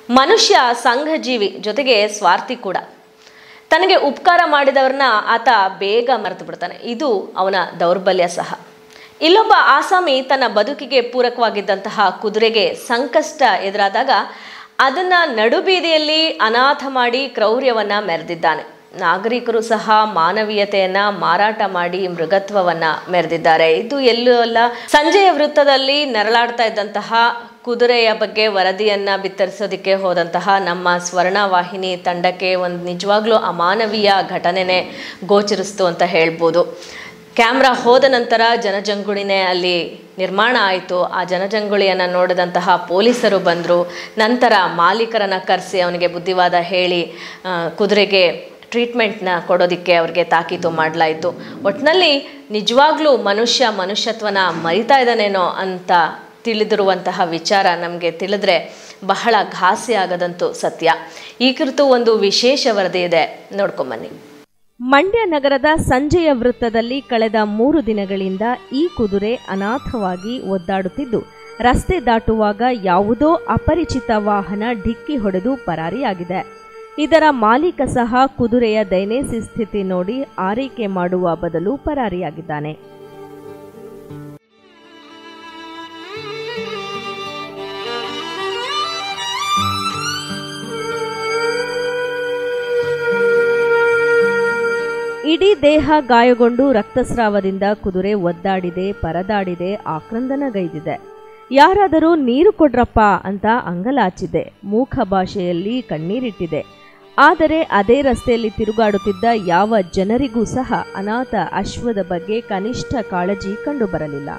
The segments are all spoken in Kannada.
ಮನುಷ್ಯ ಸಂಘಜೀವಿ ಜೊತೆಗೆ ಸ್ವಾರ್ಥಿ ಕೂಡ ತನಗೆ ಉಪಕಾರ ಮಾಡಿದವ್ರನ್ನ ಆತ ಬೇಗ ಮರೆತು ಬಿಡ್ತಾನೆ ಇದು ಅವನ ದೌರ್ಬಲ್ಯ ಸಹ ಇಲ್ಲೊಬ್ಬ ಆಸಾಮಿ ತನ್ನ ಬದುಕಿಗೆ ಪೂರಕವಾಗಿದ್ದಂತಹ ಕುದುರೆಗೆ ಸಂಕಷ್ಟ ಎದುರಾದಾಗ ಅದನ್ನ ನಡುಬೀದಿಯಲ್ಲಿ ಅನಾಥ ಮಾಡಿ ಕ್ರೌರ್ಯವನ್ನ ಮೆರೆದಿದ್ದಾನೆ ನಾಗರಿಕರು ಸಹ ಮಾನವೀಯತೆಯನ್ನ ಮಾರಾಟ ಮಾಡಿ ಮೃಗತ್ವವನ್ನ ಮೆರೆದಿದ್ದಾರೆ ಇದು ಎಲ್ಲೂ ಅಲ್ಲ ಸಂಜೆಯ ವೃತ್ತದಲ್ಲಿ ನೆರಳಾಡ್ತಾ ಇದ್ದಂತಹ ಕುದುರೆಯ ಬಗ್ಗೆ ವರದಿಯನ್ನ ಬಿತ್ತರಿಸೋದಕ್ಕೆ ಹೋದಂತಹ ನಮ್ಮ ಸ್ವರ್ಣ ವಾಹಿನಿ ತಂಡಕ್ಕೆ ಒಂದು ನಿಜವಾಗ್ಲೂ ಅಮಾನವೀಯ ಘಟನೆನೇ ಗೋಚರಿಸ್ತು ಅಂತ ಹೇಳ್ಬೋದು ಕ್ಯಾಮ್ರಾ ಹೋದ ನಂತರ ಜನಜಂಗುಳಿನೇ ಅಲ್ಲಿ ನಿರ್ಮಾಣ ಆಯಿತು ಆ ಜನಜಂಗುಳಿಯನ್ನು ನೋಡಿದಂತಹ ಪೊಲೀಸರು ಬಂದರು ನಂತರ ಮಾಲೀಕರನ್ನು ಕರೆಸಿ ಅವನಿಗೆ ಬುದ್ಧಿವಾದ ಹೇಳಿ ಆ, ಕುದುರೆಗೆ ಟ್ರೀಟ್ಮೆಂಟ್ನ ಕೊಡೋದಕ್ಕೆ ಅವ್ರಿಗೆ ತಾಕೀತು ಮಾಡಲಾಯಿತು ಒಟ್ಟಿನಲ್ಲಿ ನಿಜವಾಗ್ಲೂ ಮನುಷ್ಯ ಮನುಷ್ಯತ್ವನ ಮರಿತಾ ಇದ್ದಾನೇನೋ ಅಂತ ತಿಳಿದಿರುವಂತಹ ವಿಚಾರ ನಮಗೆ ತಿಳಿದ್ರೆ ಬಹಳ ಘಾಸಿ ಆಗದಂತೂ ಸತ್ಯ ಈ ಕುರಿತು ಒಂದು ವಿಶೇಷ ವರದಿ ಇದೆ ನೋಡ್ಕೊಂಬನ್ನಿ ಮಂಡ್ಯ ನಗರದ ಸಂಜೆಯ ವೃತ್ತದಲ್ಲಿ ಕಳೆದ ಮೂರು ದಿನಗಳಿಂದ ಈ ಕುದುರೆ ಅನಾಥವಾಗಿ ಒದ್ದಾಡುತ್ತಿದ್ದು ರಸ್ತೆ ದಾಟುವಾಗ ಯಾವುದೋ ಅಪರಿಚಿತ ವಾಹನ ಡಿಕ್ಕಿ ಹೊಡೆದು ಪರಾರಿಯಾಗಿದೆ ಇದರ ಮಾಲೀಕ ಸಹ ಕುದುರೆಯ ದೈನೇಸಿ ಸ್ಥಿತಿ ನೋಡಿ ಆರೈಕೆ ಮಾಡುವ ಬದಲು ಪರಾರಿಯಾಗಿದ್ದಾನೆ ಇಡೀ ದೇಹ ಗಾಯಗೊಂಡು ರಕ್ತಸ್ರಾವದಿಂದ ಕುದುರೆ ಒದ್ದಾಡಿದೆ ಪರದಾಡಿದೆ ಆಕ್ರಂದನಗೈದಿದೆ ಯಾರಾದರೂ ನೀರು ಕೊಡ್ರಪ್ಪ ಅಂತ ಅಂಗಲಾಚಿದೆ ಮೂಕ ಭಾಷೆಯಲ್ಲಿ ಕಣ್ಣೀರಿಟ್ಟಿದೆ ಆದರೆ ಅದೇ ರಸ್ತೆಯಲ್ಲಿ ತಿರುಗಾಡುತ್ತಿದ್ದ ಯಾವ ಜನರಿಗೂ ಸಹ ಅನಾಥ ಅಶ್ವದ ಬಗ್ಗೆ ಕನಿಷ್ಠ ಕಾಳಜಿ ಕಂಡುಬರಲಿಲ್ಲ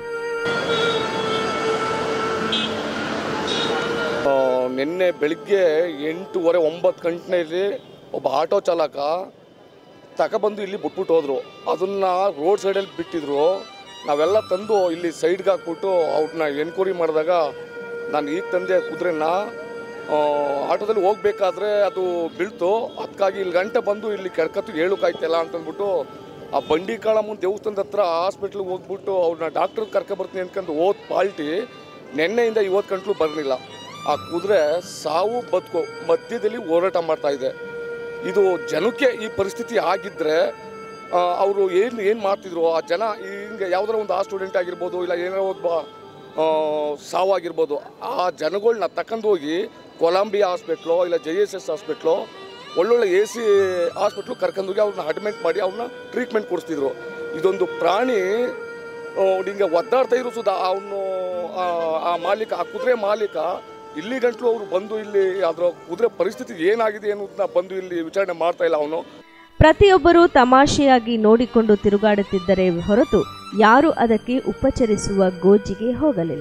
ಆ, ನಿನ್ನೆ ಬೆಳಿಗ್ಗೆ ಎಂಟೂವರೆ ಒಂಬತ್ತು ಗಂಟೆಯಲ್ಲಿ ಒಬ್ಬ ಆಟೋ ಚಾಲಕ ತಗೊಬಂದು ಇಲ್ಲಿ ಬಿಟ್ಬಿಟ್ಟು ಹೋದ್ರು ಅದನ್ನ ರೋಡ್ ಸೈಡಲ್ಲಿ ಬಿಟ್ಟಿದ್ರು ನಾವೆಲ್ಲ ತಂದು ಇಲ್ಲಿ ಸೈಡ್ಗೆ ಹಾಕ್ಬಿಟ್ಟು ಅವ್ರನ್ನ ಎನ್ಕ್ವೈರಿ ಮಾಡಿದಾಗ ನಾನು ಈಗ ತಂದೆ ಕುದುರೆನ ಆ, ಆಟೋದಲ್ಲಿ ಹೋಗ್ಬೇಕಾದ್ರೆ ಅದು ಬೀಳ್ತು ಅದಕ್ಕಾಗಿ ಇಲ್ಲಿ ಗಂಟೆ ಬಂದು ಇಲ್ಲಿ ಕೆಡ್ಕತ್ತು ಹೇಳೋಕ್ಕಾಯ್ತಿಲ್ಲ ಅಂತಂದ್ಬಿಟ್ಟು ಆ ಬಂಡಿ ಕಾಳಮ್ಮನ ದೇವಸ್ಥಾನದ ಹತ್ರ ಹಾಸ್ಪಿಟ್ಲಿಗೆ ಹೋಗ್ಬಿಟ್ಟು ಅವ್ರನ್ನ ಡಾಕ್ಟ್ರ್ ಕರ್ಕೊಬರ್ತೀನಿ ಅನ್ಕೊಂಡು ಹೋದ್ ಪಾಲ್ಟಿ ನಿನ್ನೆಯಿಂದ ಇವತ್ತು ಗಂಟ್ಲು ಬರಲಿಲ್ಲ ಆ ಕುದುರೆ ಸಾವು ಬದುಕು ಮಧ್ಯದಲ್ಲಿ ಹೋರಾಟ ಮಾಡ್ತಾ ಇದೆ ಇದು ಜನಕ್ಕೆ ಈ ಪರಿಸ್ಥಿತಿ ಆಗಿದ್ರೆ ಅವರು ಏನು ಏನು ಮಾಡ್ತಿದ್ರು ಆ ಜನ ಹಿಂಗೆ ಯಾವ್ದಾರ ಒಂದು ಆ ಸ್ಟೂಡೆಂಟ್ ಆಗಿರ್ಬೋದು ಇಲ್ಲ ಏನಾರ ಒಬ್ಬ ಆ, ಸಾವಾಗಿರ್ಬೋದು ಆ ಜನಗಳನ್ನ ತಗೊಂಡು ಹೋಗಿ ಕೊಲಂಬಿಯಾ ಹಾಸ್ಪಿಟ್ಲು ಇಲ್ಲ ಜೆ ಎಸ್ ಎಸ್ ಹಾಸ್ಪಿಟ್ಲು ಒಳ್ಳೊಳ್ಳೆ ಎ ಸಿ ಹಾಸ್ಪಿಟ್ಲು ಕರ್ಕೊಂಡೋಗಿ ಅವ್ರನ್ನ ಅಡ್ಮಿಟ್ ಮಾಡಿ ಅವ್ರನ್ನ ಟ್ರೀಟ್ಮೆಂಟ್ ಕೊಡಿಸ್ತಿದ್ರು ಇದೊಂದು ಪ್ರಾಣಿ ಆ, ಹಿಂಗೆ ಒದ್ದಾಡ್ತಾ ಇರೋ ಸುಧಾ ಅವನು ಆ ಮಾಲೀಕ ಆ ಕುದುರೆ ಮಾಲೀಕ ಇಲ್ಲಿ ಗಂಟ್ಲು ಅವರು ಬಂದು ಇಲ್ಲಿ ಅದರ ಕುದುರೆ ಪರಿಸ್ಥಿತಿ ಏನಾಗಿದೆ ಅನ್ನೋದನ್ನ ಬಂದು ಇಲ್ಲಿ ವಿಚಾರಣೆ ಮಾಡ್ತಾ ಇಲ್ಲ ಅವನು ಪ್ರತಿಯೊಬ್ಬರೂ ತಮಾಷೆಯಾಗಿ ನೋಡಿಕೊಂಡು ತಿರುಗಾಡುತ್ತಿದ್ದರೆ ಹೊರತು ಯಾರೂ ಅದಕ್ಕೆ ಉಪಚರಿಸುವ ಗೋಜಿಗೆ ಹೋಗಲಿಲ್ಲ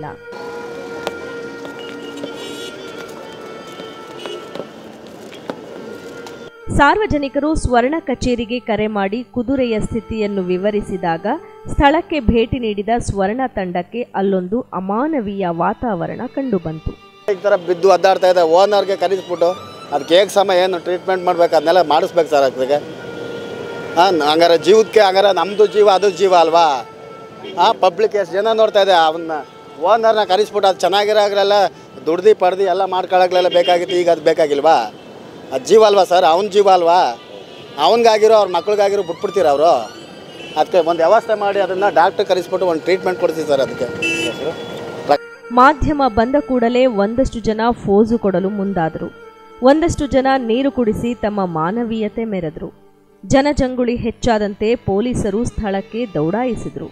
ಸಾರ್ವಜನಿಕರು ಸ್ವರ್ಣ ಕಚೇರಿಗೆ ಕರೆ ಮಾಡಿ ಕುದುರೆಯ ಸ್ಥಿತಿಯನ್ನು ವಿವರಿಸಿದಾಗ ಸ್ಥಳಕ್ಕೆ ಭೇಟಿ ನೀಡಿದ ಸ್ವರ್ಣ ತಂಡಕ್ಕೆ ಅಲ್ಲೊಂದು ಅಮಾನವೀಯ ವಾತಾವರಣ ಕಂಡುಬಂತು ಈ ಥರ ಬಿದ್ದು ಒದ್ದಾಡ್ತಾ ಇದೆ ಓನರ್ಗೆ ಕರೆಸ್ಬಿಟ್ಟು ಅದಕ್ಕೆ ಹೇಗೆ ಸಮ ಏನು ಟ್ರೀಟ್ಮೆಂಟ್ ಮಾಡ್ಬೇಕು ಅದನ್ನೆಲ್ಲ ಮಾಡಿಸ್ಬೇಕು ಸರ್ ಅದಕ್ಕೆ ಹಾಂ ಹಂಗಾರೆ ಜೀವಕ್ಕೆ ಹಂಗಾರೆ ನಮ್ಮದು ಜೀವ ಅದು ಜೀವ ಅಲ್ವಾ ಹಾಂ ಪಬ್ಲಿಕ್ ಎಷ್ಟು ಜನ ನೋಡ್ತಾ ಇದೆ ಅವನ್ನ ಓನರ್ನ ಕರೆಸ್ಬಿಟ್ಟು ಅದು ಚೆನ್ನಾಗಿರೋಗ್ರೆಲ್ಲ ದುಡ್ದು ಪಡ್ದು ಎಲ್ಲ ಮಾಡ್ಕೊಳಕ್ಲೆಲ್ಲ ಬೇಕಾಗಿತ್ತು ಈಗ ಅದು ಬೇಕಾಗಿಲ್ವಾ ಅದು ಜೀವ ಅಲ್ವಾ ಸರ್ ಅವ್ನ ಜೀವ ಅಲ್ವಾ ಅವನಿಗಾಗಿರೋ ಅವ್ರ ಮಕ್ಳಿಗಾಗಿರೋ ಬಿಟ್ಬಿಡ್ತೀರ ಅವರು ಅದಕ್ಕೆ ಒಂದು ವ್ಯವಸ್ಥೆ ಮಾಡಿ ಅದನ್ನು ಡಾಕ್ಟ್ರ್ ಕರೆಸ್ಬಿಟ್ಟು ಒಂದು ಟ್ರೀಟ್ಮೆಂಟ್ ಕೊಡ್ತೀವಿ ಸರ್ ಅದಕ್ಕೆ ಮಾಧ್ಯಮ ಬಂದ ಕೂಡಲೇ ಒಂದಷ್ಟು ಜನ ಫೋಜು ಕೊಡಲು ಮುಂದಾದರು ಒಂದಷ್ಟು ಜನ ನೀರು ಕುಡಿಸಿ ತಮ್ಮ ಮಾನವೀಯತೆ ಮೆರೆದರು ಜನಜಂಗುಳಿ ಹೆಚ್ಚಾದಂತೆ ಪೊಲೀಸರು ಸ್ಥಳಕ್ಕೆ ದೌಡಾಯಿಸಿದರು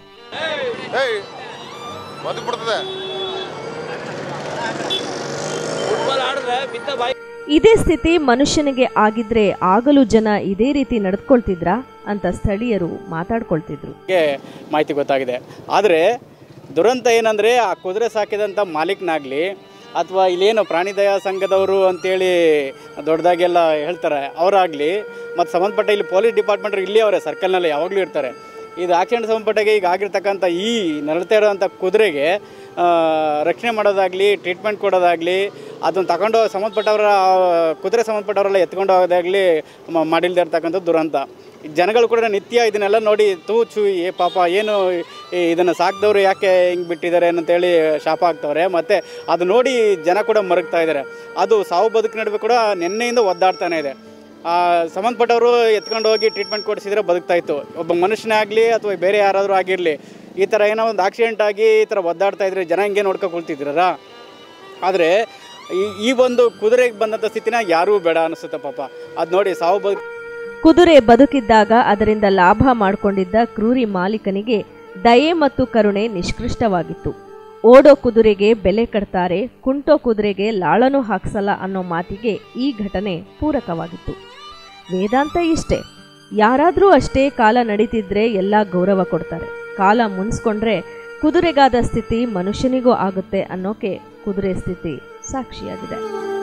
ಇದೇ ಸ್ಥಿತಿ ಮನುಷ್ಯನಿಗೆ ಆಗಿದ್ರೆ ಆಗಲೂ ಜನ ಇದೇ ರೀತಿ ನಡೆದುಕೊಳ್ತಿದ್ರಾ ಅಂತ ಸ್ಥಳೀಯರು ಮಾತಾಡ್ಕೊಳ್ತಿದ್ರು ಗೆ ಮಾಹಿತಿ ಗೊತ್ತಾಗಿದೆ ಆದರೆ ದುರಂತ ಏನಂದರೆ ಆ ಕುದುರೆ ಸಾಕಿದಂಥ ಮಾಲೀಕನಾಗಲಿ ಅಥವಾ ಇಲ್ಲೇನು ಪ್ರಾಣಿ ದಯಾ ಸಂಘದವರು ಅಂತೇಳಿ ದೊಡ್ಡದಾಗೆಲ್ಲ ಹೇಳ್ತಾರೆ ಅವರಾಗಲಿ ಮತ್ತು ಸಂಬಂಧಪಟ್ಟ ಇಲ್ಲಿ ಪೊಲೀಸ್ ಡಿಪಾರ್ಟ್ಮೆಂಟ್ ಇಲ್ಲಿ ಅವರೇ ಸರ್ಕಲ್ನಲ್ಲಿ ಯಾವಾಗಲೂ ಇರ್ತಾರೆ ಇದು ಆಕ್ಸಿಡೆಂಟ್ ಸಂಬಂಧಪಟ್ಟಾಗೆ ಈಗ ಆಗಿರ್ತಕ್ಕಂಥ ಈ ನರಳ್ತಾ ಇರೋವಂಥ ಕುದುರೆಗೆ ಆ, ರಕ್ಷಣೆ ಮಾಡೋದಾಗಲಿ ಟ್ರೀಟ್ಮೆಂಟ್ ಕೊಡೋದಾಗಲಿ ಅದನ್ನು ತಗೊಂಡು ಸಂಬಂಧಪಟ್ಟವರ ಆ, ಕುದುರೆ ಸಂಬಂಧಪಟ್ಟವರೆಲ್ಲ ಎತ್ಕೊಂಡು ಹೋಗೋದಾಗಲಿ ಮಾಡಿಲ್ದೇ ಇರ್ತಕ್ಕಂಥ ದುರಂತ ಜನಗಳು ಕೂಡ ನಿತ್ಯ ಇದನ್ನೆಲ್ಲ ನೋಡಿ ತೂ ಚೂ ಏ ಪಾಪ ಏನು ಈ- ಇದನ್ನು ಸಾಕಿದವರು ಯಾಕೆ ಹಿಂಗೆ ಬಿಟ್ಟಿದ್ದಾರೆ ಅಂತೇಳಿ ಶಾಪ ಆಗ್ತವ್ರೆ ಮತ್ತು ಅದು ನೋಡಿ ಜನ ಕೂಡ ಮರಗ್ತಾ ಇದ್ದಾರೆ ಅದು ಸಾವು ಬದುಕು ನಡುವೆ ಕೂಡ ನಿನ್ನೆಯಿಂದ ಒದ್ದಾಡ್ತಾನೆ ಇದೆ ಆ, ಸಂಬಂಧಪಟ್ಟವರು ಎತ್ಕೊಂಡು ಹೋಗಿ ಟ್ರೀಟ್ಮೆಂಟ್ ಕೊಡಿಸಿದ್ರೆ ಬದುಕ್ತಾ ಇತ್ತು ಒಬ್ಬ ಮನುಷ್ಯನೇ ಆಗಲಿ ಅಥವಾ ಬೇರೆ ಯಾರಾದರೂ ಆಗಿರಲಿ ಈ ಥರ ಏನೋ ಒಂದು ಆಕ್ಸಿಡೆಂಟ್ ಆಗಿ ಈ ಥರ ಒದ್ದಾಡ್ತಾ ಇದ್ರೆ ಜನ ಹಿಂಗೆ ನೋಡ್ಕೊ ಕುಳ್ತಿದ್ರಲ್ಲ ಆದರೆ ಈ ಈ ಒಂದು ಕುದುರೆಗೆ ಬಂದಂಥ ಸ್ಥಿತಿನ ಯಾರೂ ಬೇಡ ಅನಿಸುತ್ತೆ ಪಾಪ ಅದು ನೋಡಿ ಸಾವು ಬದುಕು ಕುದುರೆ ಬದುಕಿದ್ದಾಗ ಅದರಿಂದ ಲಾಭ ಮಾಡಿಕೊಂಡಿದ್ದ ಕ್ರೂರಿ ಮಾಲೀಕನಿಗೆ ದಯೆ ಮತ್ತು ಕರುಣೆ ನಿಷ್ಕೃಷ್ಟವಾಗಿತ್ತು ಓಡೋ ಕುದುರೆಗೆ ಬೆಲೆ ಕಟ್ತಾರೆ ಕುಂಟೋ ಕುದುರೆಗೆ ಲಾಳನು ಹಾಕ್ಸಲ್ಲ ಅನ್ನೋ ಮಾತಿಗೆ ಈ ಘಟನೆ ಪೂರಕವಾಗಿತ್ತು ವೇದಾಂತ ಇಷ್ಟೇ ಯಾರಾದರೂ ಅಷ್ಟೇ ಕಾಲ ನಡೀತಿದ್ರೆ ಎಲ್ಲ ಗೌರವ ಕೊಡ್ತಾರೆ ಕಾಲ ಮುನ್ಸ್ಕೊಂಡ್ರೆ ಕುದುರೆಗಾದ ಸ್ಥಿತಿ ಮನುಷ್ಯನಿಗೂ ಆಗುತ್ತೆ ಅನ್ನೋಕೆ ಕುದುರೆ ಸ್ಥಿತಿ ಸಾಕ್ಷಿಯಾಗಿದೆ